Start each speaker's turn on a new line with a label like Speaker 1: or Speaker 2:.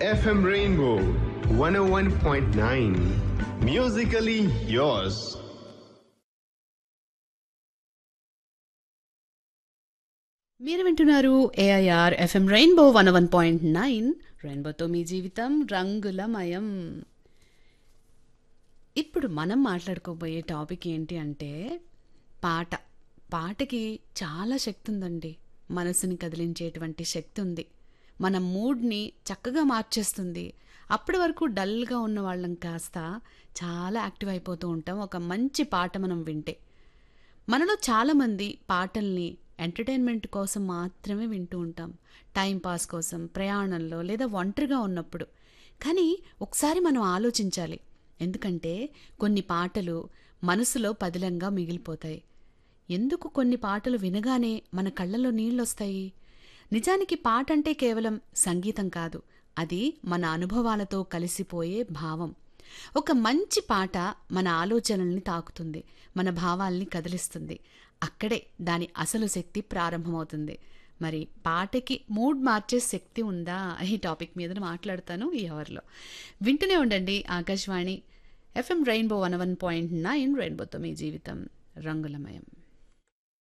Speaker 1: FM Rainbow 101.9. Musically yours.
Speaker 2: మీరు వింటున్నారు AIR FM rainbow one one point nine రెయిన్బోతో మీ జీవితం రంగులమయం ఇప్పుడు మనం మాట్లాడుకోబోయే టాపిక్ ఏంటి అంటే పాట పాటకి చాలా శక్తి ఉందండి మనసుని కదిలించేటువంటి శక్తి ఉంది మన మూడ్ని చక్కగా మార్చేస్తుంది అప్పటి వరకు డల్గా ఉన్న వాళ్ళం కాస్త చాలా యాక్టివ్ అయిపోతూ ఉంటాం ఒక మంచి పాట మనం వింటే మనలో చాలామంది పాటల్ని ఎంటర్టైన్మెంట్ కోసం మాత్రమే వింటూ ఉంటాం టైం పాస్ కోసం ప్రయాణంలో లేదా ఒంటరిగా ఉన్నప్పుడు కానీ ఒకసారి మనం ఆలోచించాలి ఎందుకంటే కొన్ని పాటలు మనసులో పదిలంగా మిగిలిపోతాయి ఎందుకు కొన్ని పాటలు వినగానే మన కళ్ళలో నీళ్ళొస్తాయి నిజానికి పాట అంటే కేవలం సంగీతం కాదు అది మన అనుభవాలతో కలిసిపోయే భావం ఒక మంచి పాట మన ఆలోచనల్ని తాకుతుంది మన భావాల్ని కదిలిస్తుంది అక్కడే దాని అసలు శక్తి ప్రారంభమవుతుంది మరి పాటకి మూడ్ మార్చే శక్తి ఉందా ఈ టాపిక్ మీద మాట్లాడతాను ఈ అవర్లో వింటూనే ఉండండి Akashvani FM rainbow one one point nine రెయిన్బోతో మీ జీవితం రంగులమయం